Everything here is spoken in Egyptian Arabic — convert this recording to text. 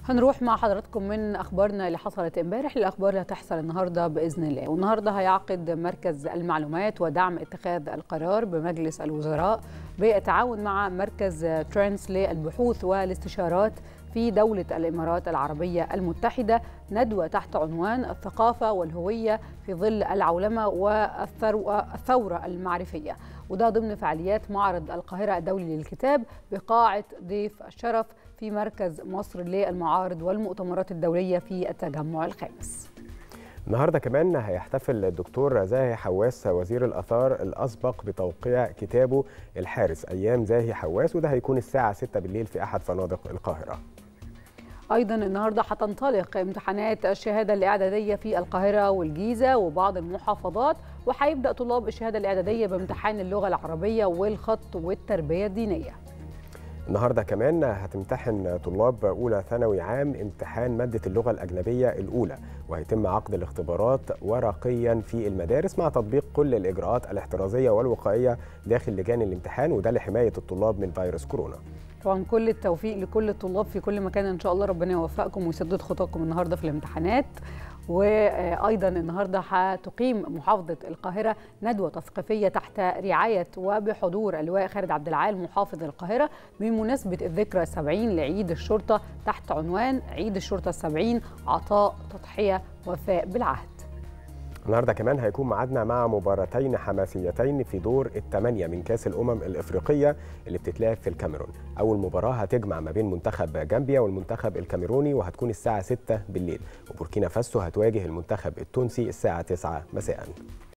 هنروح مع حضراتكم من اخبارنا اللي حصلت امبارح للاخبار اللي هتحصل النهارده باذن الله والنهارده هيعقد مركز المعلومات ودعم اتخاذ القرار بمجلس الوزراء بالتعاون مع مركز ترانس للبحوث والاستشارات في دولة الإمارات العربية المتحدة ندوة تحت عنوان الثقافة والهوية في ظل العولمة والثورة المعرفية وده ضمن فعاليات معرض القاهرة الدولي للكتاب بقاعة ضيف الشرف في مركز مصر للمعارض والمؤتمرات الدولية في التجمع الخامس النهارده كمان هيحتفل الدكتور زاهي حواس وزير الاثار الاسبق بتوقيع كتابه الحارس ايام زاهي حواس وده هيكون الساعه 6 بالليل في احد فنادق القاهره ايضا النهارده هتنطلق امتحانات الشهاده الاعداديه في القاهره والجيزه وبعض المحافظات وهيبدا طلاب الشهاده الاعداديه بامتحان اللغه العربيه والخط والتربيه الدينيه النهارده كمان هتمتحن طلاب اولى ثانوي عام امتحان ماده اللغه الاجنبيه الاولى وهيتم عقد الاختبارات ورقيا في المدارس مع تطبيق كل الاجراءات الاحترازيه والوقائيه داخل لجان الامتحان وده لحمايه الطلاب من فيروس كورونا طبعا كل التوفيق لكل الطلاب في كل مكان ان شاء الله ربنا يوفقكم ويسدد خطاكم النهارده في الامتحانات وايضا النهارده هتقيم محافظه القاهره ندوه تثقيفيه تحت رعايه وبحضور اللواء خالد عبد العال محافظ القاهره بمناسبه الذكرى السبعين لعيد الشرطه تحت عنوان عيد الشرطه السبعين عطاء تضحيه وفاء بالعهد النهارده كمان هيكون معادنا مع مباراتين حماسيتين في دور الثمانيه من كاس الامم الافريقيه اللي بتتلعب في الكاميرون. اول مباراه هتجمع ما بين منتخب جامبيا والمنتخب الكاميروني وهتكون الساعه 6 بالليل وبوركينا فاسو هتواجه المنتخب التونسي الساعه 9 مساء.